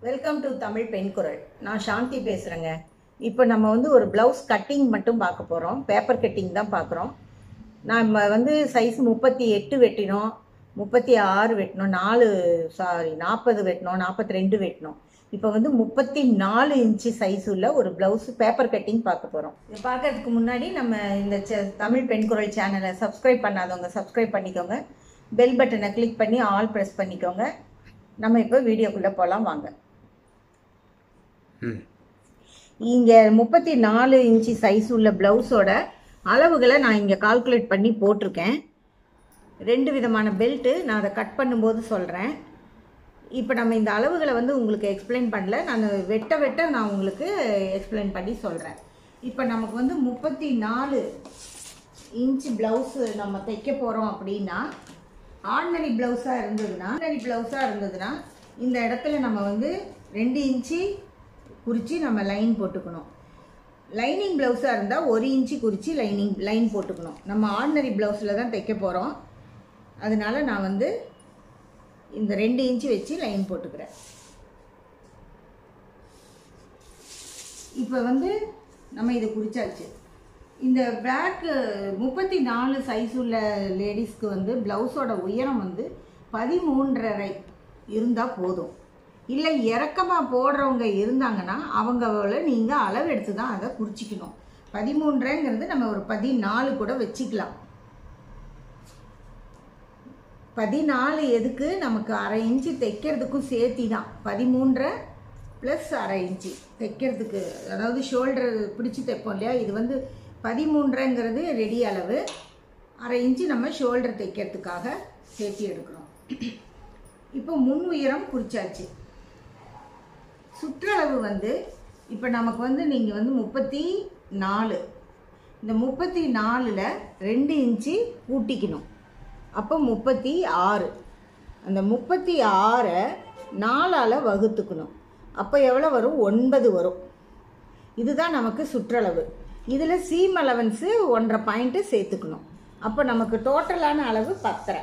welcome to Tamil பெண் குரல் நான் சாந்தி பேசுகிறேங்க இப்போ நம்ம வந்து ஒரு ப்ளவுஸ் கட்டிங் மட்டும் பார்க்க போகிறோம் பேப்பர் கட்டிங் தான் பார்க்குறோம் நம்ம வந்து சைஸ் முப்பத்தி எட்டு வெட்டினோம் முப்பத்தி ஆறு வெட்டினோம் நாலு சாரி நாற்பது வெட்டினோம் நாற்பத்தி ரெண்டு வெட்டினோம் இப்போ வந்து முப்பத்தி நாலு இன்ச்சு சைஸ் உள்ள ஒரு ப்ளவுஸ் பேப்பர் கட்டிங் பார்க்க போகிறோம் இது பார்க்கறதுக்கு முன்னாடி நம்ம இந்த ச- தமிழ் பெண் குரல் சேனலை சப்ஸ்கிரைப் பண்ணாதவங்க சப்ஸ்கிரைப் பண்ணிக்கோங்க பெல் பட்டனை கிளிக் பண்ணி ஆல் ப்ரெஸ் பண்ணிக்கோங்க நம்ம இப்போ வீடியோக்குள்ளே போகலாம் வாங்க ம் இங்கே முப்பத்தி நாலு இன்ச்சு சைஸ் உள்ள ப்ளவுஸோட அளவுகளை நான் இங்கே கால்குலேட் பண்ணி போட்டிருக்கேன் ரெண்டு விதமான பெல்ட்டு நான் அதை கட் பண்ணும்போது சொல்கிறேன் இப்போ நம்ம இந்த அளவுகளை வந்து உங்களுக்கு எக்ஸ்பிளைன் பண்ணல நான் வெட்ட வெட்ட நான் உங்களுக்கு எக்ஸ்பிளைன் பண்ணி சொல்கிறேன் இப்போ நமக்கு வந்து முப்பத்தி நாலு இன்ச்சு ப்ளவுஸு நம்ம தைக்க போகிறோம் அப்படின்னா ஆர்டினரி ப்ளவுஸாக இருந்ததுன்னா ஆர்டினரி ப்ளவுஸாக இருந்ததுன்னா இந்த இடத்துல நம்ம வந்து ரெண்டு இன்ச்சு குறித்து நம்ம லைன் போட்டுக்கணும் லைனிங் ப்ளவுஸாக இருந்தால் ஒரு இன்ச்சு குறித்து லைனிங் லைன் போட்டுக்கணும் நம்ம ஆர்டினரி ப்ளவுஸில் தான் தைக்க போகிறோம் அதனால நான் வந்து இந்த ரெண்டு இன்ச்சு வச்சு லைன் போட்டுக்கிறேன் இப்போ வந்து நம்ம இதை குறிச்சாச்சு இந்த பிளாக் முப்பத்தி நாலு சைஸ் உள்ள லேடிஸ்க்கு வந்து ப்ளவுஸோட உயரம் வந்து பதிமூன்றரை இருந்தால் போதும் இல்லை இறக்கமாக போடுறவங்க இருந்தாங்கன்னா அவங்கள நீங்கள் அளவு எடுத்து தான் அதை குறிச்சிக்கணும் பதிமூன்றரைங்கிறது நம்ம ஒரு பதினாலு கூட வச்சுக்கலாம் பதினாலு எதுக்கு நமக்கு அரை இன்ச்சு தைக்கிறதுக்கும் சேர்த்தி தான் பதிமூன்றரை ப்ளஸ் அரை இன்ச்சு தைக்கிறதுக்கு அதாவது ஷோல்டர் பிடிச்சி தைப்போம் இல்லையா இது வந்து பதிமூன்றரைங்கிறது ரெடி அளவு அரை இன்ச்சு நம்ம ஷோல்டர் தைக்கிறதுக்காக சேர்த்தி எடுக்கிறோம் இப்போ முன் உயரம் குறிச்சாச்சு சுற்றளவு வந்து இப்போ நமக்கு வந்து நீங்கள் வந்து முப்பத்தி நாலு இந்த முப்பத்தி நாலில் ரெண்டு இன்ச்சு கூட்டிக்கணும் அப்போ முப்பத்தி ஆறு அந்த முப்பத்தி ஆறை நாலால் வகுத்துக்கணும் அப்போ எவ்வளோ வரும் ஒன்பது வரும் இதுதான் நமக்கு சுற்றளவு இதில் சீம் அலவன்ஸு ஒன்றரை பாயிண்ட்டு சேர்த்துக்கணும் அப்போ நமக்கு டோட்டலான அளவு பத்தரை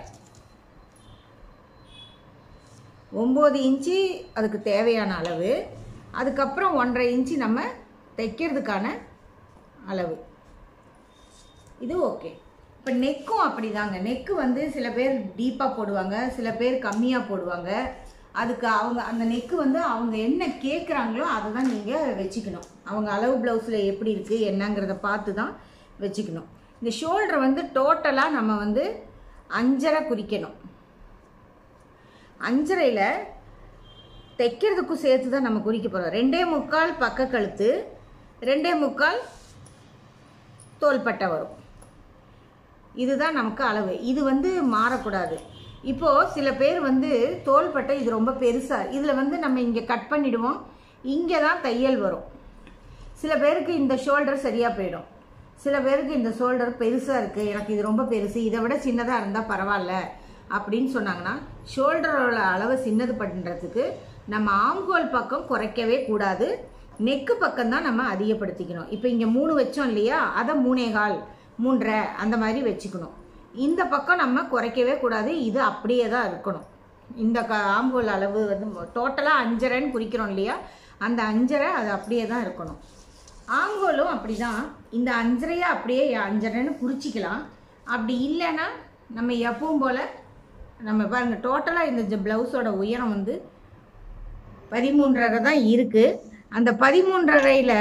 ஒம்பது இன்ச்சு அதுக்கு தேவையான அளவு அதுக்கப்புறம் ஒன்றரை இன்ச்சு நம்ம தைக்கிறதுக்கான அளவு இது ஓகே இப்போ நெக்கும் அப்படிதாங்க நெக்கு வந்து சில பேர் டீப்பாக போடுவாங்க சில பேர் கம்மியாக போடுவாங்க அதுக்கு அவங்க அந்த நெக்கு வந்து அவங்க என்ன கேட்குறாங்களோ அதை தான் நீங்கள் வச்சுக்கணும் அவங்க அளவு ப்ளவுஸில் எப்படி இருக்குது என்னங்கிறத பார்த்து தான் வச்சுக்கணும் இந்த ஷோல்டரை வந்து டோட்டலாக நம்ம வந்து அஞ்சரை குறிக்கணும் அஞ்சரையில் தைக்கிறதுக்கும் சேர்த்து தான் நம்ம குறிக்க போகிறோம் ரெண்டே முக்கால் பக்க கழுத்து ரெண்டே முக்கால் தோள்பட்டை வரும் இதுதான் நமக்கு அளவு இது வந்து மாறக்கூடாது இப்போது சில பேர் வந்து தோள்பட்டை இது ரொம்ப பெருசாக இதில் வந்து நம்ம இங்கே கட் பண்ணிடுவோம் இங்கே தான் தையல் வரும் சில பேருக்கு இந்த ஷோல்டர் சரியாக போயிடும் சில பேருக்கு இந்த ஷோல்டர் பெருசாக இருக்குது எனக்கு இது ரொம்ப பெருசு இதை விட சின்னதாக இருந்தால் பரவாயில்ல அப்படின்னு சொன்னாங்கன்னா ஷோல்டரோட அளவை சின்னது பண்ணுறதுக்கு நம்ம ஆம்கோல் பக்கம் குறைக்கவே கூடாது நெக்கு பக்கம் தான் நம்ம அதிகப்படுத்திக்கணும் இப்போ இங்கே மூணு வச்சோம் இல்லையா அதை மூணே கால் மூன்றரை அந்த மாதிரி வச்சுக்கணும் இந்த பக்கம் நம்ம குறைக்கவே கூடாது இது அப்படியே தான் இருக்கணும் இந்த க ஆம்கோல் அளவு வந்து டோட்டலாக அஞ்சரைன்னு குறிக்கிறோம் இல்லையா அந்த அஞ்சரை அது அப்படியே தான் இருக்கணும் ஆங்கோலும் அப்படிதான் இந்த அஞ்சரையை அப்படியே அஞ்சரைன்னு குறிச்சிக்கலாம் அப்படி இல்லைன்னா நம்ம எப்பவும் போல் நம்ம பாருங்க டோட்டலாக இந்த ப்ளவுஸோட உயரம் வந்து பதிமூன்றரை தான் இருக்குது அந்த பதிமூன்றரையில்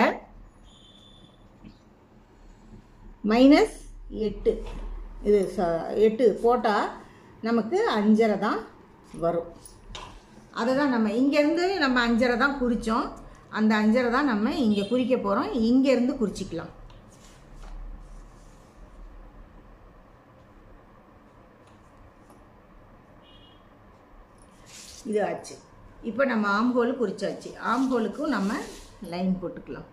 மைனஸ் எட்டு இது ச எட்டு போட்டால் நமக்கு அஞ்சரை தான் வரும் அதை தான் நம்ம இங்கேருந்து நம்ம அஞ்சரை தான் குறித்தோம் அந்த அஞ்சரை தான் நம்ம இங்கே குறிக்க போகிறோம் இங்கேருந்து குறிச்சிக்கலாம் இது ஆச்சு இப்போ நம்ம ஆம்ஹோல் குறிச்சாச்சு ஆம்ஹோலுக்கும் நம்ம லைன் போட்டுக்கலாம்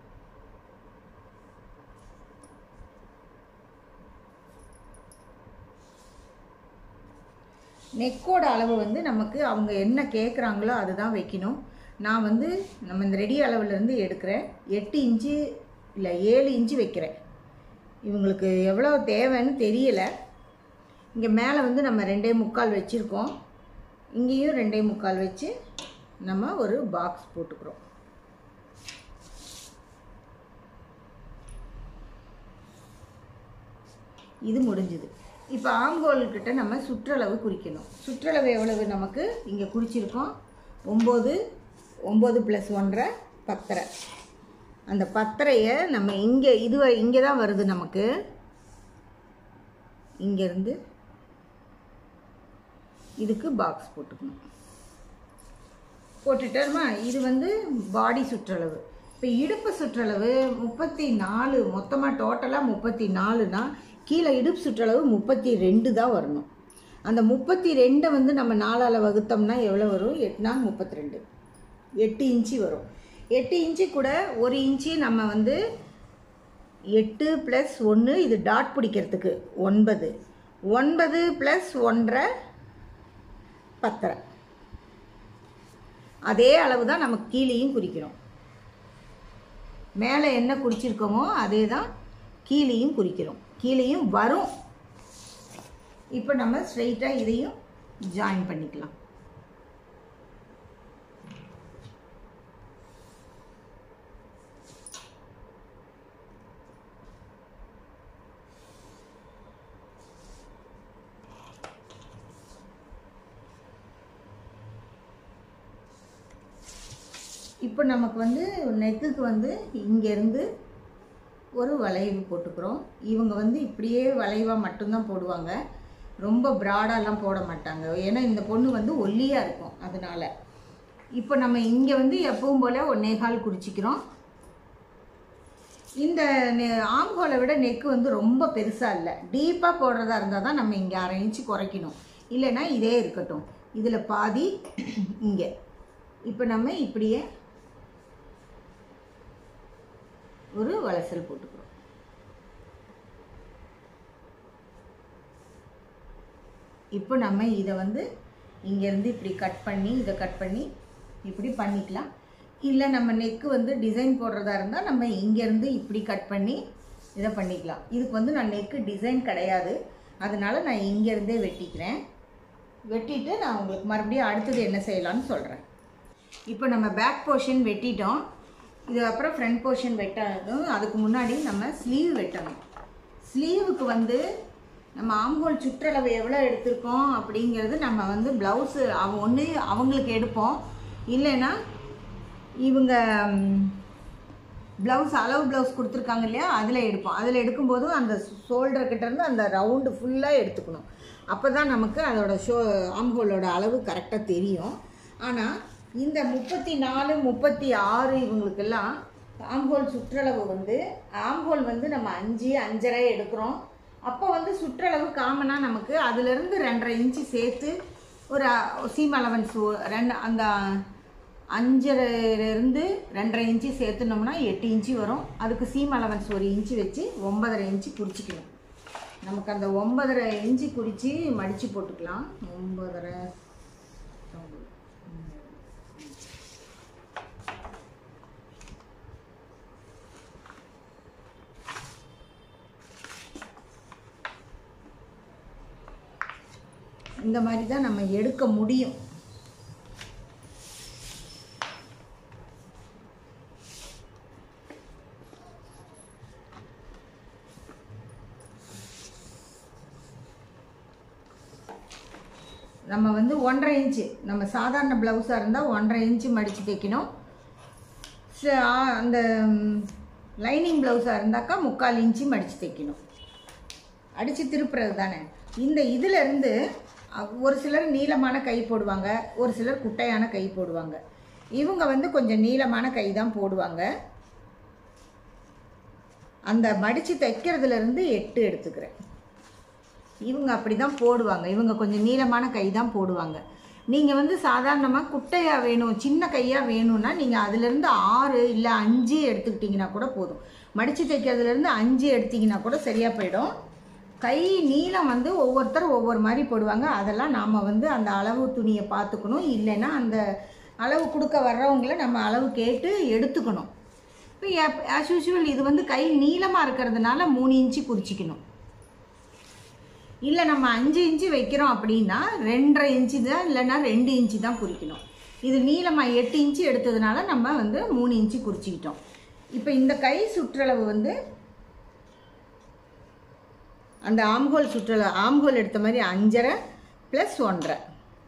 நெக்கோட அளவு வந்து நமக்கு அவங்க என்ன கேட்குறாங்களோ அதுதான் வைக்கணும் நான் வந்து நம்ம இந்த ரெடி அளவுலேருந்து எடுக்கிறேன் எட்டு இன்ச்சு இல்லை ஏழு இன்ச்சு வைக்கிறேன் இவங்களுக்கு எவ்வளோ தேவைன்னு தெரியல இங்கே மேலே வந்து நம்ம ரெண்டே முக்கால் வச்சுருக்கோம் இங்கேயும் ரெண்டே முக்கால் வச்சு நம்ம ஒரு பாக்ஸ் போட்டுக்கிறோம் இது முடிஞ்சுது இப்போ ஆங்கோல்கிட்ட நம்ம சுற்றளவு குறிக்கணும் சுற்றளவு எவ்வளவு நமக்கு இங்கே குறிச்சிருக்கோம் ஒம்பது ஒம்பது ப்ளஸ் ஒன்றரை பத்தரை அந்த பத்தரையை நம்ம இங்கே இது இங்கே தான் வருது நமக்கு இங்கேருந்து இதுக்கு பாக்ஸ் போட்டுக்கணும் போட்டுட்டோமா இது வந்து பாடி சுற்றளவு இப்போ இடுப்பு சுற்றளவு முப்பத்தி நாலு மொத்தமாக டோட்டலாக முப்பத்தி நாலுனா கீழே இடுப்பு சுற்றளவு முப்பத்தி ரெண்டு தான் வரணும் அந்த முப்பத்தி ரெண்டை வந்து நம்ம நாலால் வகுத்தோம்னா எவ்வளோ வரும் எட்டுனா முப்பத்தி ரெண்டு எட்டு இன்ச்சு வரும் எட்டு இன்ச்சு கூட ஒரு இன்ச்சு நம்ம வந்து எட்டு ப்ளஸ் ஒன்று இது டாட் பிடிக்கிறதுக்கு ஒன்பது ஒன்பது ப்ளஸ் ஒன்றரை பத்தரை அதே அளவு தான் நம்ம கீழேயும் குறிக்கிறோம் மேலே என்ன குறிச்சிருக்கோமோ அதே தான் கீழேயும் குறிக்கிறோம் கீழேயும் வரும் இப்போ நம்ம ஸ்ட்ரைட்டாக இதையும் ஜாயின் பண்ணிக்கலாம் இப்போ நமக்கு வந்து நெக்குக்கு வந்து இங்கேருந்து ஒரு வளைவு போட்டுக்கிறோம் இவங்க வந்து இப்படியே வளைவாக மட்டும்தான் போடுவாங்க ரொம்ப ப்ராடாலாம் போட மாட்டாங்க ஏன்னா இந்த பொண்ணு வந்து ஒல்லியாக இருக்கும் அதனால் இப்போ நம்ம இங்கே வந்து எப்பவும் போல் ஒன்னேகால் குறிச்சிக்கிறோம் இந்த ஆம்கோலை விட நெக்கு வந்து ரொம்ப பெருசாக இல்லை டீப்பாக போடுறதா இருந்தால் தான் நம்ம இங்கே அரை இன்ச்சு குறைக்கணும் இல்லைன்னா இதே இருக்கட்டும் இதில் பாதி இங்கே இப்போ நம்ம இப்படியே ஒரு வளசல் போட்டுக்கிறோம் இப்போ நம்ம இதை வந்து இங்கேருந்து இப்படி கட் பண்ணி இதை கட் பண்ணி இப்படி பண்ணிக்கலாம் இல்லை நம்ம நெக்கு வந்து டிசைன் போடுறதா இருந்தால் நம்ம இங்கேருந்து இப்படி கட் பண்ணி இதை பண்ணிக்கலாம் இதுக்கு வந்து நான் நெக்கு டிசைன் கிடையாது அதனால் நான் இங்கேருந்தே வெட்டிக்கிறேன் வெட்டிட்டு நான் உங்களுக்கு மறுபடியும் அடுத்தது என்ன செய்யலாம்னு சொல்கிறேன் இப்போ நம்ம பேக் போர்ஷன் வெட்டிட்டோம் இது அப்புறம் ஃப்ரண்ட் போர்ஷன் வெட்டணும் அதுக்கு முன்னாடி நம்ம ஸ்லீவ் வெட்டணும் ஸ்லீவுக்கு வந்து நம்ம ஆம்ஹோல் சுற்றளவு எவ்வளோ எடுத்திருக்கோம் அப்படிங்கிறது நம்ம வந்து ப்ளவுஸு அவ ஒன்று அவங்களுக்கு எடுப்போம் இல்லைன்னா இவங்க ப்ளவுஸ் அளவு ப்ளவுஸ் கொடுத்துருக்காங்க இல்லையா அதில் எடுப்போம் அதில் எடுக்கும்போதும் அந்த ஷோல்டர் கிட்டேருந்து அந்த ரவுண்டு ஃபுல்லாக எடுத்துக்கணும் அப்போ தான் நமக்கு அதோட ஷோ ஆம்ஹோலோட அளவு கரெக்டாக தெரியும் ஆனால் இந்த முப்பத்தி நாலு முப்பத்தி ஆறு இவங்களுக்கெல்லாம் ஆம்ஹோல் சுற்றளவு வந்து ஆம்ஹோல் வந்து நம்ம அஞ்சு அஞ்சரை எடுக்கிறோம் அப்போ வந்து சுற்றளவு காமனாக நமக்கு அதுலேருந்து ரெண்டரை இன்ச்சு சேர்த்து ஒரு சீம் அலவன்ஸ் ரெண்டு அந்த அஞ்சரைலேருந்து ரெண்டரை இன்ச்சு சேர்த்துனோம்னா எட்டு இன்ச்சு வரும் அதுக்கு சீம் அலவன்ஸ் ஒரு இன்ச்சு வச்சு ஒன்பதரை இன்ச்சு குறிச்சிக்கணும் நமக்கு அந்த ஒன்பதரை இன்ச்சு குறித்து மடித்து போட்டுக்கலாம் ஒன்பதரை இந்த மாதிரி தான் நம்ம எடுக்க முடியும் நம்ம வந்து ஒன்றரை இன்ச்சு நம்ம சாதாரண ப்ளவுஸாக இருந்தால் ஒன்றரை இன்ச்சு மடித்து தைக்கணும் ச- ஆ, அந்த லைனிங் ப்ளவுஸாக இருந்தாக்கா முக்கால் இன்ச்சு மடித்து தைக்கணும் அடித்து திருப்புறது தானே இந்த இதில் இருந்து அ- ஒரு சிலர் நீளமான கை போடுவாங்க ஒரு சிலர் குட்டையான கை போடுவாங்க இவங்க வந்து கொஞ்சம் நீளமான கை தான் போடுவாங்க அந்த மடித்து தைக்கிறதுல இருந்து எட்டு எடுத்துக்கிறேன் இவங்க அப்படி தான் போடுவாங்க இவங்க கொஞ்சம் நீளமான கை தான் போடுவாங்க நீங்கள் வந்து சாதாரணமாக குட்டையாக வேணும் சின்ன கையாக வேணும்னா நீங்கள் அதுலேருந்து ஆறு இல்லை அஞ்சு எடுத்துக்கிட்டிங்கன்னா கூட போதும் மடித்து தைக்கிறதுலேருந்து அஞ்சு எடுத்தீங்கன்னா கூட சரியாக போயிடும் கை நீளம் வந்து ஒவ்வொருத்தர் ஒவ்வொரு மாதிரி போடுவாங்க அதெல்லாம் நாம் வந்து அந்த அளவு துணியை பார்த்துக்கணும் இல்லைன்னா அந்த அளவு கொடுக்க வர்றவங்கள நம்ம அளவு கேட்டு எடுத்துக்கணும் இப்போ ஆஸ் யூஷுவல் இது வந்து கை நீளமாக இருக்கிறதுனால மூணு இன்ச்சு குறிச்சிக்கணும் இல்லை நம்ம அஞ்சு இன்ச்சு வைக்கிறோம் அப்படின்னா ரெண்டரை இன்ச்சு தான் இல்லைன்னா ரெண்டு இன்ச்சு தான் குறிக்கணும் இது நீளமாக எட்டு இன்ச்சு எடுத்ததுனால நம்ம வந்து மூணு இன்ச்சு குறிச்சிக்கிட்டோம் இப்போ இந்த கை சுற்றளவு வந்து அந்த ஆம்ஹோல் சுற்றளவு ஆம்ஹோல் எடுத்த மாதிரி அஞ்சரை ப்ளஸ் ஒன்றரை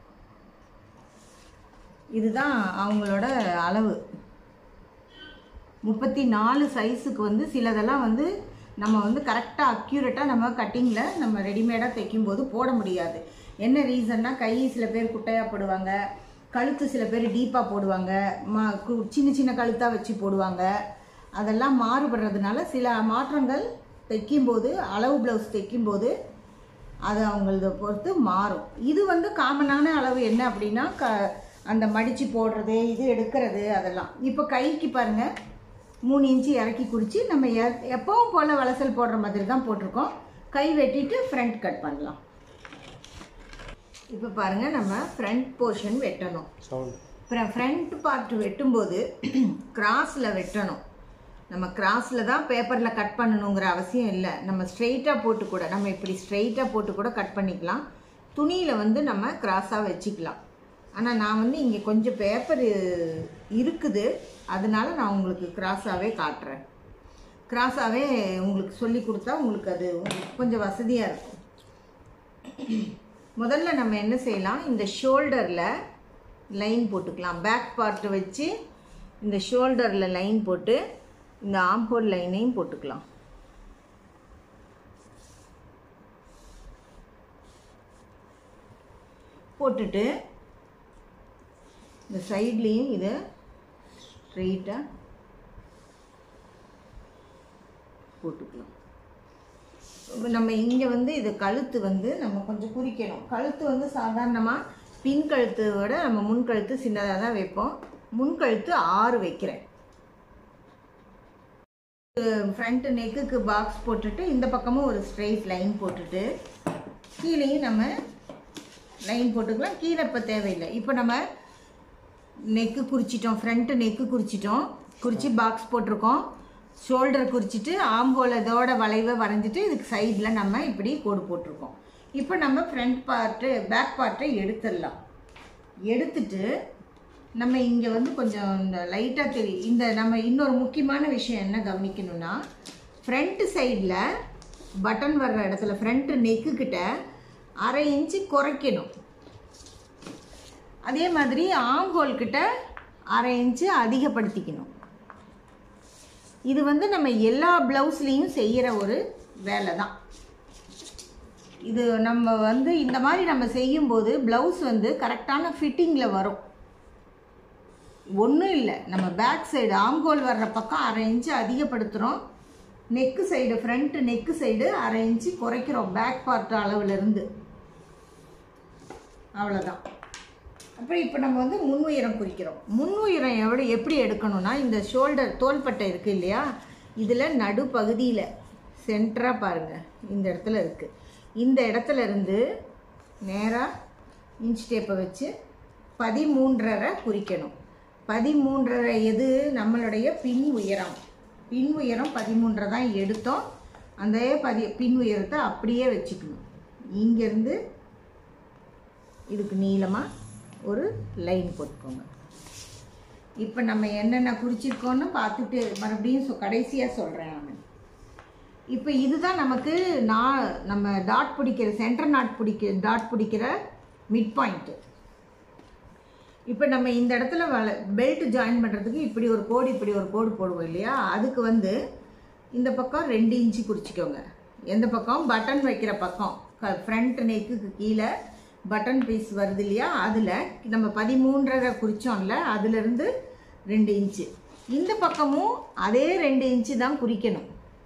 இதுதான் அவங்களோட அளவு முப்பத்தி நாலு சைஸுக்கு வந்து சிலதெல்லாம் வந்து நம்ம வந்து கரெக்டாக அக்யூரேட்டாக நம்ம கட்டிங்கில் நம்ம ரெடிமேடாக தைக்கும்போது போட முடியாது என்ன ரீசன்னா கை சில பேர் குட்டையாக போடுவாங்க கழுத்து சில பேர் டீப்பாக போடுவாங்க மா கு- சின்ன சின்ன கழுத்தாக வச்சு போடுவாங்க அதெல்லாம் மாறுபடுறதுனால சில மாற்றங்கள் தைக்கும்போது அளவு ப்ளவுஸ் தைக்கும்போது அது அவங்களத பொறுத்து மாறும் இது வந்து காமனான அளவு என்ன அப்படின்னா க அந்த மடித்து போடுறது இது எடுக்கிறது அதெல்லாம் இப்போ கைக்கு பாருங்க மூணு இன்ச்சு இறக்கி குறித்து நம்ம எ- எப்பவும் போல் வளசல் போடுற மாதிரி தான் போட்டிருக்கோம் கை வெட்டிட்டு ஃப்ரண்ட் கட் பண்ணலாம் இப்போ பாருங்க நம்ம ஃப்ரண்ட் போர்ஷன் வெட்டணும் சவுண்ட் ஃப்ரண்ட் பார்ட் வெட்டும்போது கிராஸில் வெட்டணும் நம்ம கிராஸில் தான் பேப்பரில் கட் பண்ணணுங்கிற அவசியம் இல்லை நம்ம ஸ்ட்ரெயிட்டாக போட்டு கூட நம்ம இப்படி ஸ்ட்ரெயிட்டாக போட்டு கூட கட் பண்ணிக்கலாம் துணியில் வந்து நம்ம கிராஸாக வச்சுக்கலாம் ஆனால் நான் வந்து இங்கே கொஞ்சம் பேப்பர் இருக்குது அதனால நான் உங்களுக்கு கிராஸாகவே காட்டுறேன் கிராஸாகவே உங்களுக்கு சொல்லி கொடுத்தா உங்களுக்கு அது உங்களுக்கு கொஞ்சம் வசதியாக இருக்கும் முதல்ல நம்ம என்ன செய்யலாம் இந்த ஷோல்டரில் லைன் போட்டுக்கலாம் பேக் பார்ட் வச்சு இந்த ஷோல்டரில் லைன் போட்டு இந்த ஆம்ஹோல் லைனையும் போட்டுக்கலாம் போட்டுட்டு இந்த சைட்லேயும் இதை ஸ்ட்ரெயிட்டாக போட்டுக்கலாம் இப்ப நம்ம இங்கே வந்து இது கழுத்து வந்து நம்ம கொஞ்சம் குறிக்கணும் கழுத்து வந்து சாதாரணமாக பின் கழுத்தை விட நம்ம முன் கழுத்து சின்னதாக தான் வைப்போம் முன் கழுத்து ஆறு வைக்கிறேன் ஃப்ரண்ட் நெக்குக்கு பாக்ஸ் போட்டுட்டு இந்த பக்கமும் ஒரு ஸ்ட்ரெயிட் லைன் போட்டுட்டு கீழேயும் நம்ம லைன் போட்டுக்கலாம் கீழே இப்போ தேவையில்லை இப்போ நம்ம நெக்கு குறிச்சிட்டோம் ஃப்ரண்ட் நெக்கு குறிச்சிட்டோம் குறித்து பாக்ஸ் போட்டிருக்கோம் ஷோல்டர் குறிச்சிட்டு ஆம்போல் இதோட வளைவை வரைஞ்சிட்டு இதுக்கு சைடில் நம்ம இப்படி கோடு போட்டிருக்கோம் இப்போ நம்ம ஃப்ரண்ட் பார்ட்டு பேக் பார்ட்டை எடுத்துடலாம் எடுத்துட்டு நம்ம இங்கே வந்து கொஞ்சம் இந்த லைட்டாக தெரியும் இந்த நம்ம இன்னொரு முக்கியமான விஷயம் என்ன கவனிக்கணும்னா ஃப்ரண்ட் சைடில் பட்டன் வர்ற இடத்துல ஃப்ரண்ட் நெக்கு கிட்ட அரை இன்ச்சு குறைக்கணும் அதே மாதிரி ஆம்ஹோல் கிட்ட அரை இன்ச்சு அதிகப்படுத்திக்கணும் இது வந்து நம்ம எல்லா ப்ளவுஸ்லேயும் செய்கிற ஒரு வேலை தான் இது நம்ம வந்து இந்த மாதிரி நம்ம செய்யும்போது ப்ளவுஸ் வந்து கரெக்டான ஃபிட்டிங்கில் வரும் ஒன்றும் இல்லை நம்ம பேக் சைடு ஆம்கோல் வர்ற பக்கம் அரை இன்ச்சு அதிகப்படுத்துகிறோம் neck side front neck side அரை இன்ச்சு குறைக்கிறோம் பேக் பார்ட் அளவுலேருந்து அவ்வளோதான் அப்புறம் இப்போ நம்ம வந்து முன் உயரம் குறிக்கிறோம் முன் உயரம் எவ்வளோ எப்படி எடுக்கணும்னா இந்த ஷோல்டர் தோள்பட்டை இருக்குது இல்லையா இதில் நடுப்பகுதியில் சென்டராக பாருங்கள் இந்த இடத்துல இருக்குது இந்த இடத்துல இருந்து நேராக இன்ச் டேப்பை வச்சு பதிமூன்றரை குறிக்கணும் பதிமூன்றரை எது நம்மளுடைய பின் உயரம் பின் உயரம் பதிமூன்றரை தான் எடுத்தோம் அந்த பதி பின் உயரத்தை அப்படியே வச்சுக்கணும் இங்கேருந்து இதுக்கு நீளமாக ஒரு லைன் போட்டுக்கோங்க இப்போ நம்ம என்னென்ன குறிச்சிருக்கோன்னு பார்த்துட்டு மறுபடியும் சொ கடைசியாக சொல்கிறேன் நான் இப்போ இதுதான் நமக்கு நான் நம்ம டாட் பிடிக்கிற சென்டர் நாட் பிடிக்க டாட் பிடிக்கிற மிட் பாயிண்ட்டு இப்போ நம்ம இந்த இடத்துல வள பெல்ட் ஜாயின் பண்ணுறதுக்கு இப்படி ஒரு கோடு இப்படி ஒரு கோடு போடுவோம் இல்லையா அதுக்கு வந்து இந்த பக்கம் ரெண்டு இன்ச்சு குறிச்சிக்கோங்க எந்த பக்கம் பட்டன் வைக்கிற பக்கம் ஃப்ரண்ட் நெக்குக்கு கீழே பட்டன் பீஸ் வருது இல்லையா அதில் நம்ம பதிமூன்றரை குறித்தோம்ல அதுலேருந்து ரெண்டு இன்ச்சு இந்த பக்கமும் அதே ரெண்டு இன்ச்சு தான் குறிக்கணும்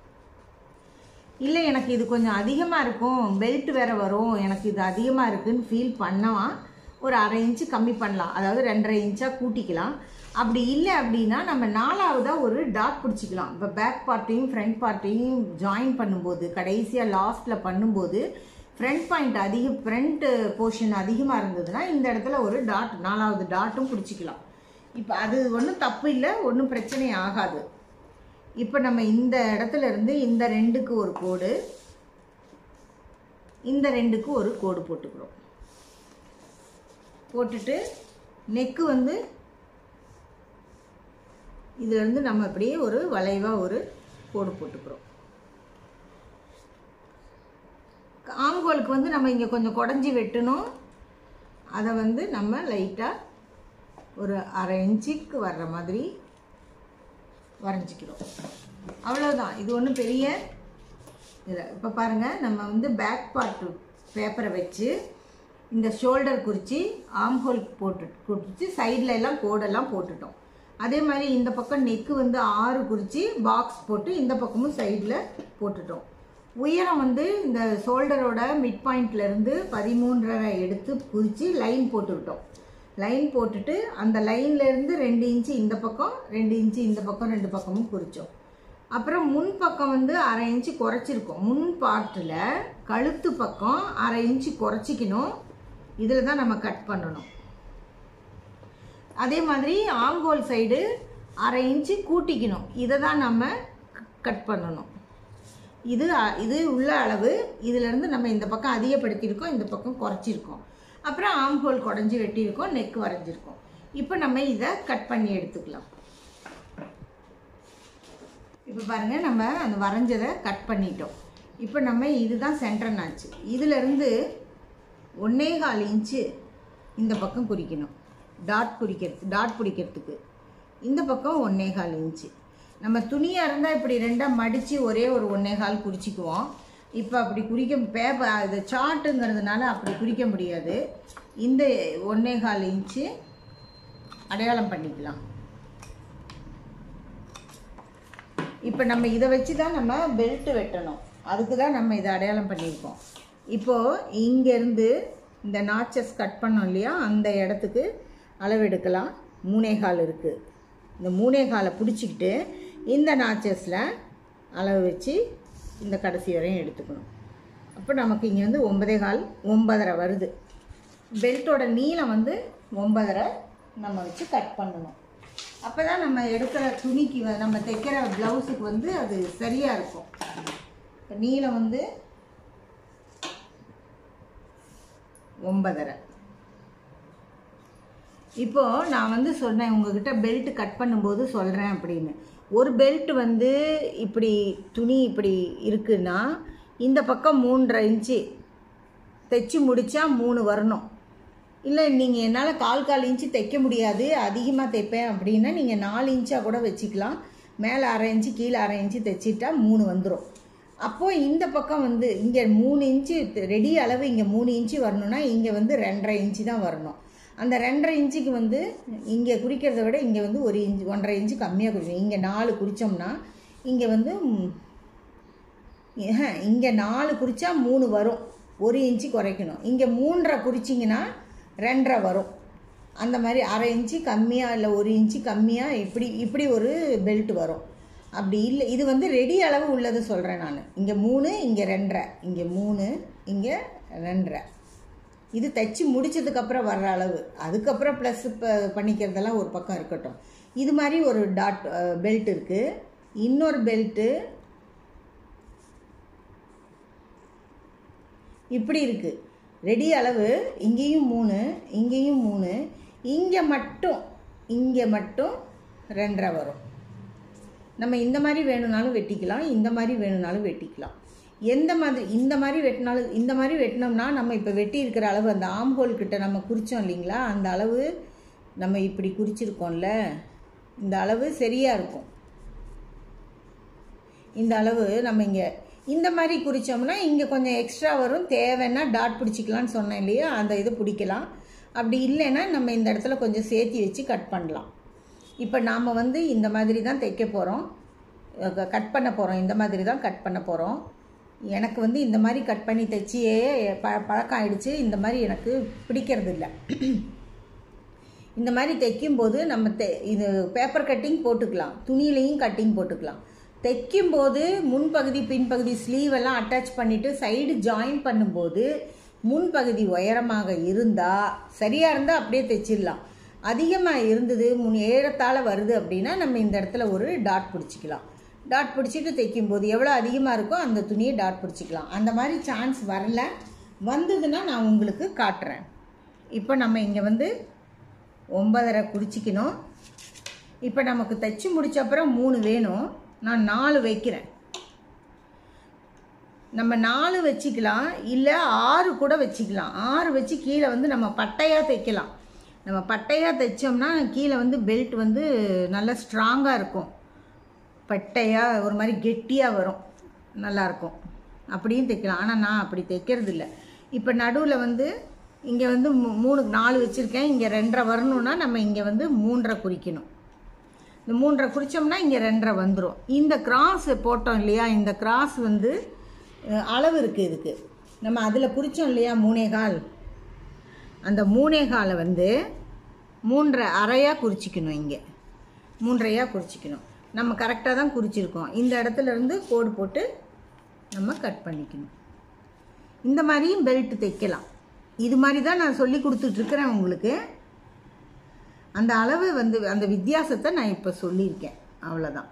இல்லை எனக்கு இது கொஞ்சம் அதிகமாக இருக்கும் பெல்ட் வேற வரும் எனக்கு இது அதிகமாக இருக்குன்னு ஃபீல் பண்ணவா ஒரு அரை இன்ச்சு கம்மி பண்ணலாம் அதாவது ரெண்டரை இன்ச்சாக கூட்டிக்கலாம் அப்படி இல்லை அப்படின்னா நம்ம நாலாவதாக ஒரு டாட் பிடிச்சிக்கலாம் இப்போ பேக் பார்ட்டையும் ஃப்ரண்ட் பார்ட்டையும் ஜாயின் பண்ணும்போது கடைசியாக லாஸ்ட்டில் பண்ணும்போது ஃப்ரண்ட் பாயிண்ட் அதிக ஃப்ரண்ட் போர்ஷன் அதிகமாக இருந்ததுன்னா இந்த இடத்துல ஒரு டாட் நாலாவது டாட்டும் பிடிச்சிக்கலாம் இப்போ அது ஒன்றும் தப்பு இல்லை ஒன்றும் பிரச்சனை ஆகாது இப்போ நம்ம இந்த இடத்துல இருந்து இந்த ரெண்டுக்கு ஒரு கோடு இந்த ரெண்டுக்கு ஒரு கோடு போட்டுக்கிறோம் போட்டுட்டு நெக்கு வந்து இதுலேருந்து நம்ம அப்படியே ஒரு வளைவாக ஒரு கோடு போட்டுக்கிறோம் ஆம்கோலுக்கு வந்து நம்ம இங்கே கொஞ்சம் குடஞ்சி வெட்டணும் அதை வந்து நம்ம லைட்டாக ஒரு அரை இன்ச்சுக்கு வர்ற மாதிரி வரைஞ்சிக்கிறோம் அவ்வளோதான் இது ஒன்றும் பெரிய இல்லை இப்போ பாருங்கள் நம்ம வந்து பேக் பார்ட் பேப்பரை வச்சு இந்த ஷோல்டர் குறித்து ஆம் ஹோல் போட்டு குறித்து சைடில் எல்லாம் கோடெல்லாம் போட்டுட்டோம் அதே மாதிரி இந்த பக்கம் நெக்கு வந்து ஆறு குறித்து பாக்ஸ் போட்டு இந்த பக்கமும் சைடில் போட்டுட்டோம் உயரம் வந்து இந்த ஷோல்டரோட மிட் பாயிண்ட்லேருந்து பதிமூன்றரை எடுத்து குறித்து லைன் போட்டுக்கிட்டோம் லைன் போட்டுட்டு அந்த லைன்லேருந்து ரெண்டு இன்ச்சு இந்த பக்கம் ரெண்டு இன்ச்சு இந்த பக்கம் ரெண்டு பக்கமும் குறித்தோம் அப்புறம் முன் பக்கம் வந்து அரை இன்ச்சு குறைச்சிருக்கோம் முன் பார்ட்டில் கழுத்து பக்கம் அரை இன்ச்சு குறைச்சிக்கணும் இதில் தான் நம்ம கட் பண்ணணும் அதே மாதிரி ஆங்கோல் சைடு அரை இன்ச்சு கூட்டிக்கணும் இதை தான் நம்ம கட் பண்ணணும் இது அ- இது உள்ள அளவு இதிலேருந்து நம்ம இந்த பக்கம் அதிகப்படுத்தியிருக்கோம் இந்த பக்கம் குறைச்சிருக்கோம் அப்புறம் ஆம் ஹோல் குடஞ்சி வெட்டியிருக்கோம் நெக் வரைஞ்சிருக்கோம் இப்போ நம்ம இதை கட் பண்ணி எடுத்துக்கலாம் இப்போ பாருங்க நம்ம அந்த வரைஞ்சதை கட் பண்ணிட்டோம் இப்போ நம்ம இதுதான் சென்டர் நாச்சு இதிலிருந்து ஒன்னே கால் இன்ச்சு இந்த பக்கம் குறிக்கணும் டாட் குறிக்கிறது டாட் பிடிக்கிறதுக்கு இந்த பக்கம் ஒன்னே கால் இன்ச்சு நம்ம துணியாக இருந்தால் இப்படி ரெண்டாக மடித்து ஒரே ஒரு ஒன்னே கால் குறிச்சிக்குவோம் இப்போ அப்படி குறிக்க பேப்பர் இது சார்ட்டுங்கிறதுனால அப்படி குறிக்க முடியாது இந்த ஒன்னே கால் இன்ச்சு அடையாளம் பண்ணிக்கலாம் இப்போ நம்ம இதை வச்சு தான் நம்ம பெல்ட் வெட்டணும் அதுக்கு தான் நம்ம இதை அடையாளம் பண்ணியிருக்கோம் இப்போது இங்கேருந்து இந்த நாச்சஸ் கட் பண்ணோம் இல்லையா அந்த இடத்துக்கு அளவு எடுக்கலாம் மூணே கால் இருக்குது இந்த மூணே காலை பிடிச்சிக்கிட்டு இந்த நாச்சஸில் அளவு வச்சு இந்த கடைசி வரையும் எடுத்துக்கணும் அப்போ நமக்கு இங்கே வந்து ஒன்பதே கால் ஒன்பதரை வருது பெல்ட்டோட நீளம் வந்து ஒன்பதரை நம்ம வச்சு கட் பண்ணணும் அப்போ தான் நம்ம எடுக்கிற துணிக்கு வ- நம்ம தைக்கிற ப்ளவுஸுக்கு வந்து அது சரியாக இருக்கும் இப்போ நீளம் வந்து ஒன்பதரை இப்போ நான் வந்து சொன்னேன் உங்ககிட்ட பெல்ட் கட் பண்ணும்போது சொல்கிறேன் அப்படின்னு ஒரு பெல்ட் வந்து இப்படி துணி இப்படி இருக்குன்னா இந்த பக்கம் மூன்றரை இன்ச்சு தைச்சி முடித்தா மூணு வரணும் இல்லை நீங்கள் என்னால் கால் கால் இன்ச்சு தைக்க முடியாது அதிகமாக தைப்பேன் அப்படின்னா நீங்கள் நாலு இன்ச்சாக கூட வச்சுக்கலாம் மேலே அரை இன்ச்சு கீழே அரை இன்ச்சு தைச்சிட்டா மூணு வந்துடும் அப்போது இந்த பக்கம் வந்து இங்கே மூணு இன்ச்சு ரெடி அளவு இங்கே மூணு இன்ச்சு வரணும்னா இங்கே வந்து ரெண்டரை இன்ச்சு தான் வரணும் அந்த ரெண்டரை இன்ச்சுக்கு வந்து இங்கே குறிக்கிறத விட இங்கே வந்து ஒரு இன்ச்சு ஒன்றரை இன்ச்சு கம்மியாக குறிக்கணும் இங்கே நாலு குறித்தோம்னா இங்கே வந்து ம், இங்கே நாலு குறிச்சா மூணு வரும் ஒரு இன்ச்சு குறைக்கணும் இங்கே மூன்றரை குறிச்சிங்கன்னா ரெண்டரை வரும் அந்த மாதிரி அரை இன்ச்சு கம்மியாக இல்லை ஒரு இன்ச்சு கம்மியாக இப்படி இப்படி ஒரு பெல்ட் வரும் அப்படி இல்லை இது வந்து ரெடி அளவு உள்ளது சொல்கிறேன் நான் இங்கே மூணு இங்கே ரெண்டரை இங்கே மூணு இங்கே ரெண்டரை இது தைச்சி முடிச்சதுக்கப்புறம் வர்ற அளவு அதுக்கப்புறம் ப்ளஸ் பண்ணிக்கிறதெல்லாம் ஒரு பக்கம் இருக்கட்டும் இது மாதிரி ஒரு டாட் பெல்ட் இருக்குது இன்னொரு பெல்ட்டு இப்படி இருக்குது ரெடி அளவு இங்கேயும் மூணு இங்கேயும் மூணு இங்கே மட்டும் இங்கே மட்டும் ரெண்டரை வரும் நம்ம இந்த மாதிரி வேணும்னாலும் வெட்டிக்கலாம் இந்த மாதிரி வேணும்னாலும் வெட்டிக்கலாம் எந்த மாதிரி இந்த மாதிரி வெட்டினாலும் இந்த மாதிரி வெட்டினோம்னா நம்ம இப்போ வெட்டி இருக்கிற அளவு அந்த ஆம்ஹோல் கிட்ட நம்ம குறித்தோம் இல்லைங்களா அந்த அளவு நம்ம இப்படி குறிச்சிருக்கோம்ல இந்த அளவு சரியாக இருக்கும் இந்த அளவு நம்ம இங்கே இந்த மாதிரி குறித்தோம்னா இங்கே கொஞ்சம் எக்ஸ்ட்ரா வரும் தேவைன்னா டாட் பிடிச்சிக்கலாம்னு சொன்னேன் இல்லையா அந்த இது பிடிக்கலாம் அப்படி இல்லைன்னா நம்ம இந்த இடத்துல கொஞ்சம் சேர்த்தி வச்சு கட் பண்ணலாம் இப்போ நாம் வந்து இந்த மாதிரி தான் தைக்க போகிறோம் கட் பண்ண போகிறோம் இந்த மாதிரி தான் கட் பண்ண போகிறோம் எனக்கு வந்து இந்த மாதிரி கட் பண்ணி தைச்சியே ப பழக்கம் ஆயிடுச்சு இந்த மாதிரி எனக்கு பிடிக்கிறது இல்லை இந்த மாதிரி தைக்கும்போது நம்ம தெ இது பேப்பர் கட்டிங் போட்டுக்கலாம் துணியிலையும் கட்டிங் போட்டுக்கலாம் தைக்கும்போது முன்பகுதி பின்பகுதி ஸ்லீவ் எல்லாம் அட்டாச் பண்ணிவிட்டு சைடு ஜாயின் பண்ணும்போது முன்பகுதி உயரமாக இருந்தால் சரியாக இருந்தால் அப்படியே தைச்சிடலாம் அதிகமாக இருந்தது முன் ஏறத்தாழ வருது அப்படின்னா நம்ம இந்த இடத்துல ஒரு டாட் பிடிச்சிக்கலாம் டாட் பிடிச்சிட்டு தைக்கும்போது எவ்வளோ அதிகமாக இருக்கோ அந்த துணியை டாட் பிடிச்சிக்கலாம் அந்த மாதிரி சான்ஸ் வரல வந்ததுன்னா நான் உங்களுக்கு காட்டுறேன் இப்போ நம்ம இங்கே வந்து ஒன்பதரை குறிச்சிக்கணும் இப்போ நமக்கு தைச்சு முடிச்ச அப்புறம் மூணு வேணும் நான் நாலு வைக்கிறேன் நம்ம நாலு வச்சுக்கலாம் இல்லை ஆறு கூட வச்சுக்கலாம் ஆறு வச்சு கீழே வந்து நம்ம பட்டையாக தைக்கலாம் நம்ம பட்டையாக தைச்சோம்னா கீழே வந்து பெல்ட் வந்து நல்லா ஸ்ட்ராங்காக இருக்கும் பட்டையாக ஒரு மாதிரி கெட்டியாக வரும் நல்லாயிருக்கும் அப்படியும் தைக்கலாம் ஆனால் நான் அப்படி தைக்கிறது இல்லை இப்போ நடுவில் வந்து இங்கே வந்து மூ- மூணு நாலு வச்சுருக்கேன் இங்கே ரெண்டரை வரணும்னா நம்ம இங்கே வந்து மூன்றரை குறிக்கணும் இந்த மூன்றரை குறிச்சோம்னா இங்கே ரெண்டரை வந்துடும் இந்த கிராஸ் போட்டோம் இல்லையா இந்த கிராஸ் வந்து அஹ், அளவு இருக்குது இதுக்கு நம்ம அதில் குறித்தோம் இல்லையா மூணே கால் அந்த மூணே காலை வந்து மூன்றரை அரையாக குறிச்சிக்கணும் இங்கே மூன்றையாக குறிச்சிக்கணும் நம்ம கரெக்டாக தான் குறிச்சிருக்கோம் இந்த இடத்துல இருந்து கோடு போட்டு நம்ம கட் பண்ணிக்கணும் இந்த மாதிரியும் பெல்ட் தைக்கலாம் இது மாதிரி தான் நான் சொல்லி கொடுத்துட்ருக்குறேன் உங்களுக்கு அந்த அளவு வந்து அந்த வித்தியாசத்தை நான் இப்போ சொல்லியிருக்கேன் அவ்வளோதான்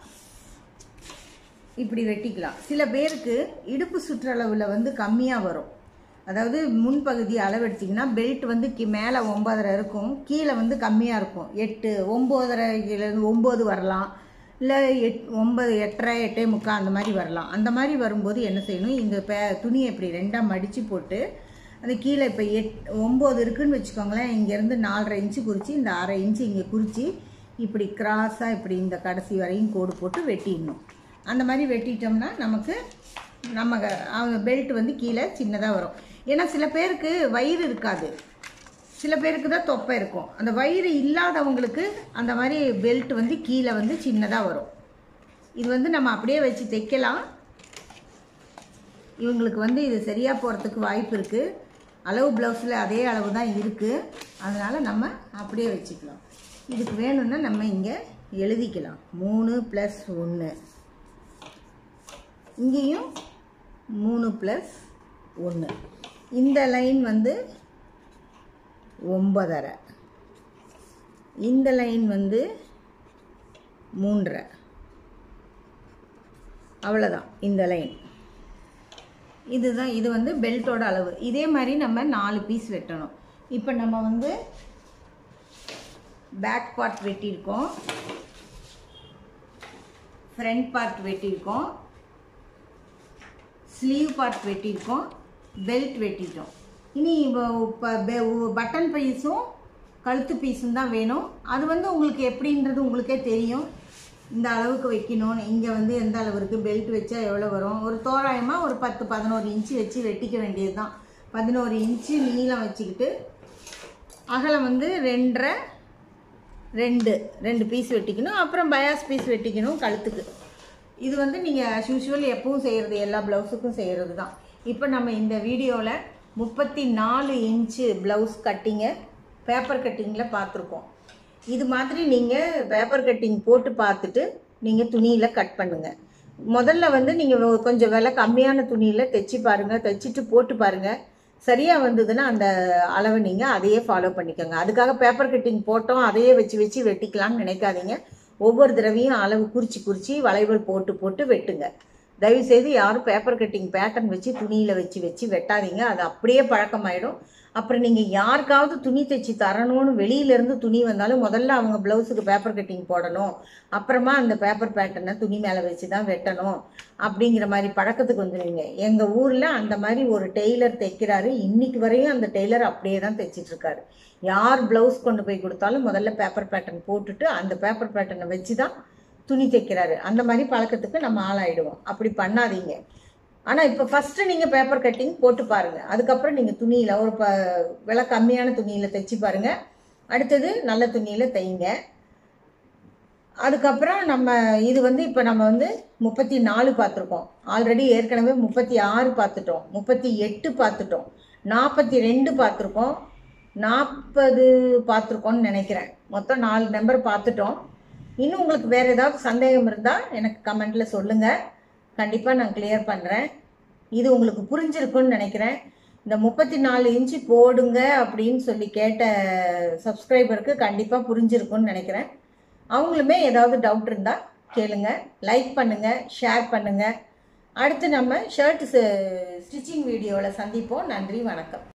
இப்படி வெட்டிக்கலாம் சில பேருக்கு இடுப்பு சுற்றளவில் வந்து கம்மியாக வரும் அதாவது முன்பகுதி அளவு எடுத்திங்கன்னா பெல்ட் வந்து கி மேலே ஒம்பதரை இருக்கும் கீழே வந்து கம்மியாக இருக்கும் எட்டு ஒம்போதரைலேருந்து ஒம்பது வரலாம் இல்லை எட் ஒன்பது எட்டரை எட்டே முக்கால் அந்த மாதிரி வரலாம் அந்த மாதிரி வரும்போது என்ன செய்யணும் இந்த பே துணியை இப்படி ரெண்டாக மடித்து போட்டு அந்த கீழே இப்போ எட் ஒம்பது இருக்குன்னு வச்சுக்கோங்களேன் இங்கேருந்து நாலரை இன்ச்சு குறித்து இந்த அரை இன்ச்சு இங்கே குறித்து இப்படி கிராஸாக இப்படி இந்த கடைசி வரையும் கோடு போட்டு வெட்டிடணும் அந்த மாதிரி வெட்டிட்டோம்னா நமக்கு நம்ம பெல்ட் வந்து கீழே சின்னதாக வரும் ஏன்னா சில பேருக்கு வயிறு இருக்காது சில பேருக்கு தான் தொப்பை இருக்கும் அந்த வயிறு இல்லாதவங்களுக்கு அந்த மாதிரி பெல்ட் வந்து கீழே வந்து சின்னதாக வரும் இது வந்து நம்ம அப்படியே வச்சு தைக்கலாம் இவங்களுக்கு வந்து இது சரியாக போகிறதுக்கு வாய்ப்பு இருக்குது அளவு ப்ளவுஸில் அதே அளவு தான் இருக்குது அதனால் நம்ம அப்படியே வச்சுக்கலாம் இதுக்கு வேணும்னா நம்ம இங்கே எழுதிக்கலாம் மூணு ப்ளஸ் ஒன்று இங்கேயும் மூணு ப்ளஸ் ஒன்று இந்த லைன் வந்து ஒன்பதரை இந்த லைன் வந்து மூன்றரை அவ்வளோதான் இந்த லைன் இதுதான் இது வந்து பெல்ட்டோட அளவு இதே மாதிரி நம்ம நாலு பீஸ் வெட்டணும் இப்போ நம்ம வந்து பேக் பார்ட் வெட்டியிருக்கோம் ஃப்ரண்ட் பார்ட் வெட்டியிருக்கோம் ஸ்லீவ் பார்ட் வெட்டியிருக்கோம் பெல்ட் வெட்டிட்டோம் இனி இப்போ பட்டன் பீஸும் கழுத்து பீஸும் தான் வேணும் அது வந்து உங்களுக்கு எப்படின்றது உங்களுக்கே தெரியும் இந்த அளவுக்கு வைக்கணும்னு இங்கே வந்து எந்த அளவு இருக்குது பெல்ட் வச்சா எவ்வளோ வரும் ஒரு தோராயமாக ஒரு பத்து பதினோரு இன்ச்சு வச்சு வெட்டிக்க வேண்டியது தான் பதினோரு இன்ச்சு நீளம் வச்சுக்கிட்டு அகலம் வந்து ரெண்டரை ரெண்டு ரெண்டு பீஸ் வெட்டிக்கணும் அப்புறம் பயாஸ் பீஸ் வெட்டிக்கணும் கழுத்துக்கு இது வந்து நீங்கள் as usual எப்பவும் செய்கிறது எல்லா ப்ளவுஸுக்கும் செய்கிறது தான் இப்போ நம்ம இந்த வீடியோவில் முப்பத்தி நாலு இன்ச்சு ப்ளவுஸ் கட்டிங்கை பேப்பர் கட்டிங்கில் பார்த்துருக்கோம் இது மாதிரி நீங்கள் பேப்பர் கட்டிங் போட்டு பார்த்துட்டு நீங்கள் துணியில் கட் பண்ணுங்கள் முதல்ல வந்து நீங்கள் கொஞ்சம் விலை கம்மியான துணியில் தைச்சி பாருங்கள் தைச்சிட்டு போட்டு பாருங்கள் சரியாக வந்ததுன்னா அந்த அளவை நீங்கள் அதையே ஃபாலோ பண்ணிக்கோங்க அதுக்காக பேப்பர் கட்டிங் போட்டோம் அதையே வச்சு வச்சு வெட்டிக்கலாம்னு நினைக்காதீங்க ஒவ்வொரு தடவையும் அளவு குறித்து குறித்து வளைவல் போட்டு போட்டு வெட்டுங்க தயவுசெய்து யாரும் பேப்பர் கட்டிங் பேட்டர்ன் வச்சு துணியில் வச்சு வச்சு வெட்டாதீங்க அது அப்படியே பழக்கமாயிடும் அப்புறம் நீங்கள் யாருக்காவது துணி தைச்சி தரணும்னு வெளியிலேருந்து துணி வந்தாலும் முதல்ல அவங்க ப்ளவுஸுக்கு பேப்பர் கட்டிங் போடணும் அப்புறமா அந்த பேப்பர் பேட்டர்னை துணி மேலே வச்சு தான் வெட்டணும் அப்படிங்கிற மாதிரி பழக்கத்துக்கு வந்துடுவீங்க எங்கள் ஊரில் அந்த மாதிரி ஒரு டெய்லர் தைக்கிறாரு இன்னைக்கு வரையும் அந்த டெய்லர் அப்படியே தான் தைச்சிட்டு இருக்காரு யார் ப்ளவுஸ் கொண்டு போய் கொடுத்தாலும் முதல்ல பேப்பர் பேட்டர்ன் போட்டுட்டு அந்த பேப்பர் பேட்டர்னை வச்சு தான் துணி தைக்கிறாரு அந்த மாதிரி பழக்கத்துக்கு நம்ம ஆளாயிடுவோம் அப்படி பண்ணாதீங்க ஆனால் இப்போ ஃபஸ்ட்டு நீங்கள் பேப்பர் கட்டிங் போட்டு பாருங்கள் அதுக்கப்புறம் நீங்கள் துணியில் ஒரு ப விலை கம்மியான துணியில் தைச்சி பாருங்கள் அடுத்தது நல்ல துணியில் தைங்க அதுக்கப்புறம் நம்ம இது வந்து இப்போ நம்ம வந்து முப்பத்தி நாலு பார்த்துருக்கோம் ஆல்ரெடி ஏற்கனவே முப்பத்தி ஆறு பார்த்துட்டோம் முப்பத்தி எட்டு பார்த்துட்டோம் நாற்பத்தி ரெண்டு பார்த்துருக்கோம் நாற்பது பார்த்துருக்கோம்னு நினைக்கிறேன் மொத்தம் நாலு நம்பர் பார்த்துட்டோம் இன்னும் உங்களுக்கு வேறு ஏதாவது சந்தேகம் இருந்தால் எனக்கு கமெண்ட்டில் சொல்லுங்கள் கண்டிப்பாக நான் கிளியர் பண்ணுறேன் இது உங்களுக்கு புரிஞ்சிருக்குன்னு நினைக்கிறேன் இந்த முப்பத்தி நாலு இன்ச்சு போடுங்க அப்படின்னு சொல்லி கேட்ட சப்ஸ்கிரைபருக்கு கண்டிப்பாக புரிஞ்சிருக்குன்னு நினைக்கிறேன் அவங்களுமே ஏதாவது டவுட் இருந்தால் கேளுங்க லைக் பண்ணுங்கள் ஷேர் பண்ணுங்கள் அடுத்து நம்ம ஷர்ட் ஸ்டிச்சிங் வீடியோவில் சந்திப்போம் நன்றி வணக்கம்